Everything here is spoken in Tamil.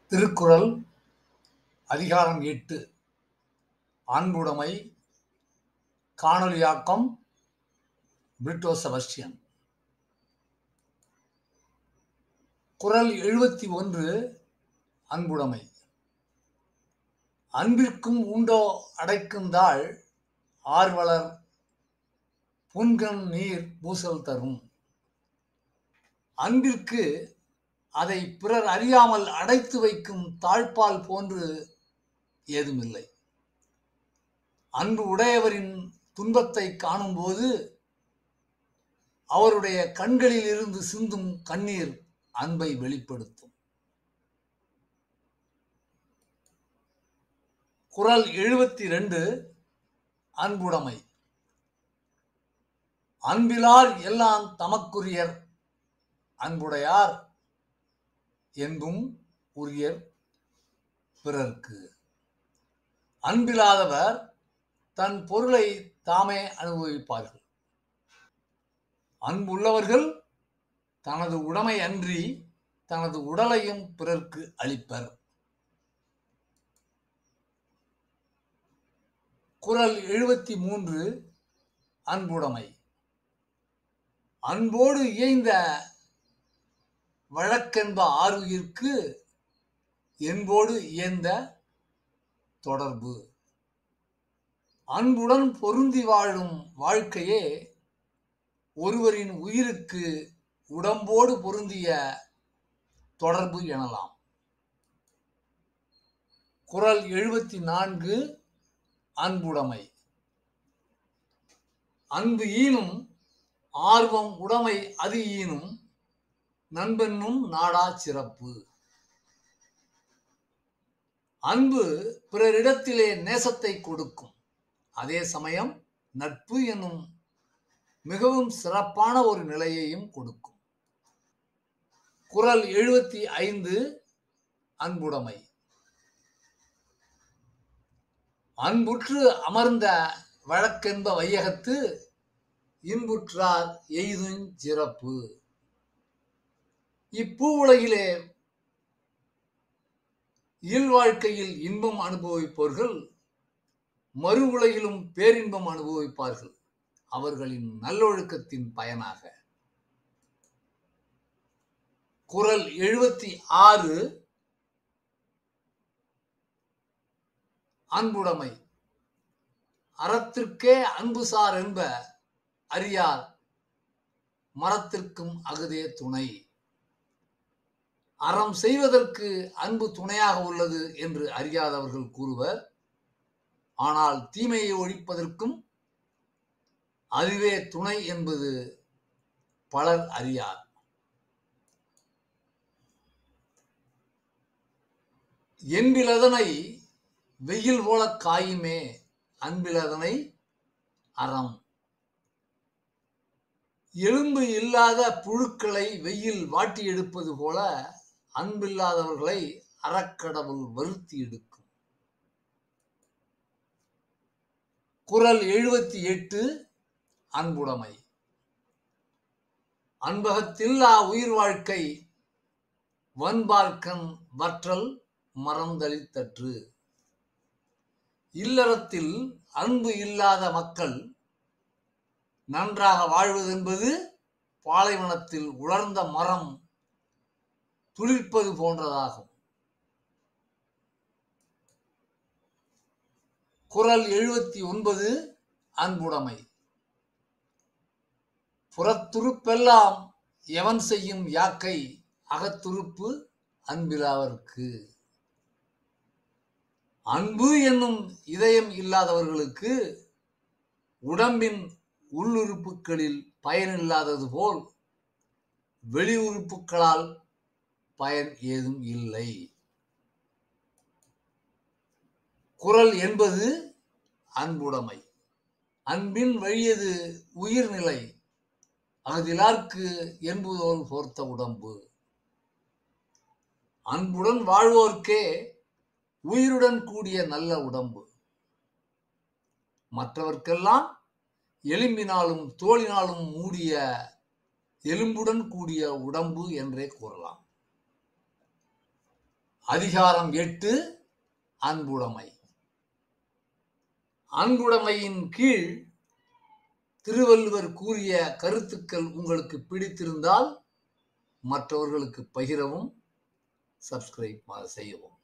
திருக்குறள் அதிகாரம் எட்டு அன்புடைமை காணொளியாக்கம் பிரிட்டோ செபஸ்டியன் குறள் எழுபத்தி ஒன்று அன்புடைமை அன்பிற்கும் உண்டோ அடைக்குந்தாள் ஆர்வலர் புன்கண் நீர் பூசல் தரும் அன்பிற்கு அதை பிறர் அறியாமல் அடைத்து வைக்கும் தாழ்பால் போன்று ஏதுமில்லை அன்பு உடையவரின் துன்பத்தை காணும்போது அவருடைய கண்களில் இருந்து சிந்தும் கண்ணீர் அன்பை வெளிப்படுத்தும் குரல் எழுபத்தி ரெண்டு அன்புடைமை அன்பிலார் எல்லாம் தமக்குரியர் அன்புடையார் என்பும் உரியர் பிறர்க்கு அன்பில்லாதவர் தன் பொருளை தாமே அனுபவிப்பார்கள் அன்புள்ளவர்கள் தனது உடைமை அன்றி தனது உடலையும் பிறர்க்கு அளிப்பர் குரல் எழுபத்தி மூன்று அன்புடைமை அன்போடு இயைந்த வழக்கென்ப ஆறுயிர்க்கு என்போடு இயந்த தொடர்பு அன்புடன் பொருந்தி வாழும் வாழ்க்கையே ஒருவரின் உயிருக்கு உடம்போடு பொருந்திய தொடர்பு எனலாம் குரல் எழுபத்தி நான்கு அன்புடைமை அன்பு ஈனும் ஆர்வம் உடைமை அது ஈனும் நண்பென்னும் நாடா சிறப்பு அன்பு பிறரிடத்திலே நேசத்தை கொடுக்கும் அதே சமயம் நட்பு என்னும் மிகவும் சிறப்பான ஒரு நிலையையும் கொடுக்கும் குரல் எழுபத்தி ஐந்து அன்புடைமை அன்புற்று அமர்ந்த வழக்கென்ப வையகத்து இன்புற்றார் எய்துஞ் சிறப்பு இப்பூ உலகிலே இல்வாழ்க்கையில் இன்பம் அனுபவிப்பவர்கள் மறு உலகிலும் பேரின்பம் அனுபவிப்பார்கள் அவர்களின் நல்லொழுக்கத்தின் பயனாக குரல் எழுபத்தி ஆறு அன்புடைமை அறத்திற்கே அன்புசார் என்ப அறியார் மரத்திற்கும் அகுதே துணை அறம் செய்வதற்கு அன்பு துணையாக உள்ளது என்று அறியாதவர்கள் கூறுவர் ஆனால் தீமையை ஒழிப்பதற்கும் அதுவே துணை என்பது பலர் அறியார் என்பிலதனை வெயில் போல காயுமே அன்பிலதனை அறம் எலும்பு இல்லாத புழுக்களை வெயில் வாட்டி எடுப்பது போல அன்பில்லாதவர்களை அறக்கடவுள் வருத்தி எடுக்கும் குரல் எழுபத்தி எட்டு அன்புடைமை அன்பகத்தில்லா உயிர் வாழ்க்கை வன்பார்க்கன் வற்றல் மறந்தளித்தற்று இல்லறத்தில் அன்பு இல்லாத மக்கள் நன்றாக வாழ்வதென்பது பாலைவனத்தில் உலர்ந்த மரம் துளிர்ப்பது போன்றதாகும் குரல் எழுபத்தி ஒன்பது அன்புடைமை புறத்துருப்பெல்லாம் எவன் செய்யும் யாக்கை அகத்துருப்பு அன்பிலாவர்க்கு அன்பு என்னும் இதயம் இல்லாதவர்களுக்கு உடம்பின் உள்ளுறுப்புகளில் பயனில்லாதது போல் வெளி உறுப்புகளால் பயன் ஏதும் இல்லை குரல் என்பது அன்புடைமை அன்பின் வழியது உயிர்நிலை அகதிலார்க்கு என்பதோல் போர்த்த உடம்பு அன்புடன் வாழ்வோர்க்கே உயிருடன் கூடிய நல்ல உடம்பு மற்றவர்க்கெல்லாம் எலும்பினாலும் தோளினாலும் மூடிய எலும்புடன் கூடிய உடம்பு என்றே கூறலாம் அதிகாரம் எட்டு அன்புடைமை அன்புடைமையின் கீழ் திருவள்ளுவர் கூறிய கருத்துக்கள் உங்களுக்கு பிடித்திருந்தால் மற்றவர்களுக்கு பகிரவும் சப்ஸ்கிரைப் செய்யவும்